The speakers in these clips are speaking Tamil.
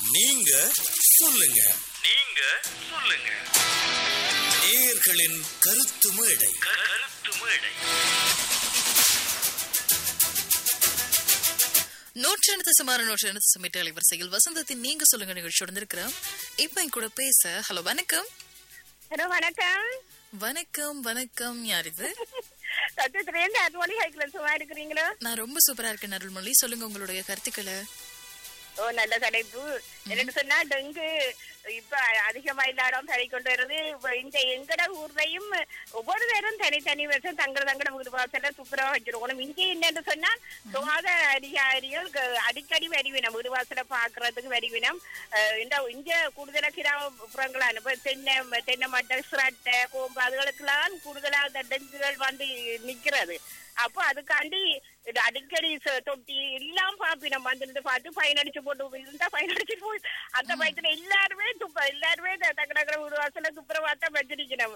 நீங்க சொல்லுங்க நீங்க சொல்லுங்க நேயர்களின் கருத்து மேடை கருத்து மேடை நூற்றி எண்பது சுமார் நூற்றி எண்பது சுமிட்டு அலைவரிசையில் வசந்தத்தின் நீங்க சொல்லுங்க நிகழ்ச்சியோட இருக்கிறோம் இப்ப என் கூட பேச ஹலோ வணக்கம் ஹலோ வணக்கம் வணக்கம் வணக்கம் யார் இது சத்தியத்திலேருந்து அருள்மொழி ஹைக்கில் சும்மா இருக்கிறீங்களோ நான் ரொம்ப சூப்பரா இருக்கேன் அருள்மொழி சொல்லுங்க உங்களுடைய கருத்துக்களை ஓ நல்ல தலைப்பு என்னன்னு சொன்னா டெங்கு இப்ப அதிகமா இல்லாடம் தடை கொண்டு வருது இப்ப இந்த எங்கட ஊர்லயும் ஒவ்வொரு பேரும் தனித்தனி வருஷம் தங்கட தங்கட வீடு வாசல்ல துப்புரவா வச்சிருக்கணும் இங்கே என்னன்னு சொன்னா சுகாதார அதிகாரிகள் க- அடிக்கடி வருவினம் வீடு வாசல பாக்குறதுக்கு வருவினம் அஹ் இந்த இங்க கூடுதலா கிராமப்புறங்களா இப்ப தென்னை தென்னை மட்டை சிரட்டை கோம்பு அதுகளுக்கெல்லாம் கூடுதலா இந்த டெங்குகள் வந்து நிக்கிறது அப்போ அதுக்காண்டி இது அடிக்கடி ச- தொட்டி எல்லாம் பாப்பினம் வந்துட்டு பார்த்து ஃபைன் அடிச்சு போட்டு இருந்தா ஃபைன் அடிச்சு போய் அந்த பயத்துல எல்லாருமே துப்ப எல்லாருமே த- தக்க தக்கட வீடு வாசல துப்புரவாத்தா வச்சிருக்கணும்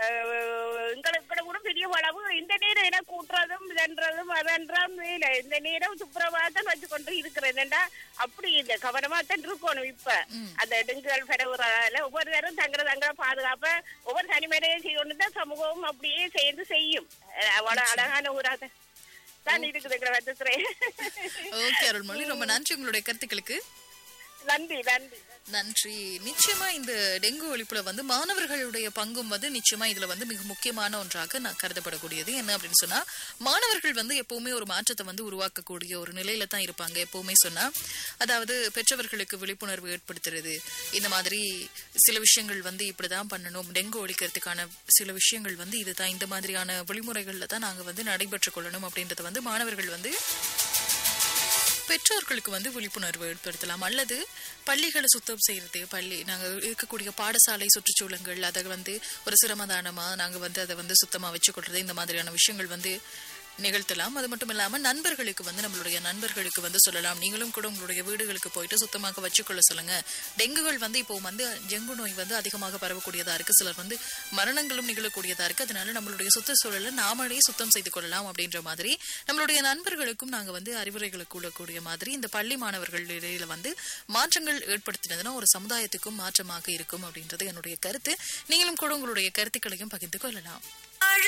அஹ் எங்களுக்கு கூட கூட பெரிய வளவு இந்த நேரம் என்ன கூட்டுறதும் இதன்றதும் அதன்றாம் வேலை இந்த நேரம் துப்புரவாத்தான் வச்சு கொண்டு இருக்கிறதுண்டா அப்படி இல்லை கவனமா தான் இருக்கணும் இப்ப அந்த டெங்குகள் பரவுறதால ஒவ்வொரு நேரம் தங்குற தங்குற பாதுகாப்ப ஒவ்வொரு தனிமேடையும் செய்யணும் தான் சமூகமும் அப்படியே சேர்ந்து செய்யும் அஹ் அவ்வளவு அழகான ஊராக தான் இருக்குது வச்சுக்கிறேன் ஓகே அருள்மொழி ரொம்ப நன்றி உங்களுடைய கருத்துக்களுக்கு நன்றி நன்றி நன்றி நிச்சயமா இந்த டெங்கு ஒழிப்புல வந்து மாணவர்களுடைய பங்கும் வந்து நிச்சயமா இதுல வந்து மிக முக்கியமான ஒன்றாக நான் கருதப்படக்கூடியது என்ன அப்படின்னு சொன்னா மாணவர்கள் வந்து எப்பவுமே ஒரு மாற்றத்தை வந்து உருவாக்கக்கூடிய ஒரு நிலையில தான் இருப்பாங்க எப்பவுமே சொன்னா அதாவது பெற்றவர்களுக்கு விழிப்புணர்வு ஏற்படுத்துறது இந்த மாதிரி சில விஷயங்கள் வந்து இப்படிதான் பண்ணணும் டெங்கு ஒழிக்கிறதுக்கான சில விஷயங்கள் வந்து இதுதான் இந்த மாதிரியான வழிமுறைகள்ல தான் நாங்க வந்து நடைபெற்றுக் கொள்ளணும் அப்படின்றத வந்து மாணவர்கள் வந்து பெற்றோர்களுக்கு வந்து விழிப்புணர்வு ஏற்படுத்தலாம் அல்லது பள்ளிகளை சுத்தம் செய்யறது பள்ளி நாங்க இருக்கக்கூடிய பாடசாலை சுற்றுச்சூழல்கள் அதை வந்து ஒரு சிரமதானமா நாங்க வந்து அதை வந்து சுத்தமா வச்சுக்கொள்றது இந்த மாதிரியான விஷயங்கள் வந்து நிகழ்த்தலாம் அது மட்டும் இல்லாம நண்பர்களுக்கு வந்து நம்மளுடைய நண்பர்களுக்கு வந்து சொல்லலாம் நீங்களும் கூட உங்களுடைய வீடுகளுக்கு போயிட்டு சுத்தமாக வச்சுக்கொள்ள சொல்லுங்க டெங்குகள் வந்து இப்போ வந்து டெங்கு நோய் வந்து அதிகமாக பரவக்கூடியதா இருக்கு சிலர் வந்து மரணங்களும் நிகழக்கூடியதா இருக்கு அதனால நம்மளுடைய சுற்றுச்சூழலை நாமளே சுத்தம் செய்து கொள்ளலாம் அப்படின்ற மாதிரி நம்மளுடைய நண்பர்களுக்கும் நாங்க வந்து அறிவுரைகளை கூடக்கூடிய மாதிரி இந்த பள்ளி மாணவர்கள் இடையில வந்து மாற்றங்கள் ஏற்படுத்தினதுன்னா ஒரு சமுதாயத்துக்கும் மாற்றமாக இருக்கும் அப்படின்றது என்னுடைய கருத்து நீங்களும் கூட உங்களுடைய கருத்துக்களையும் பகிர்ந்து கொள்ளலாம்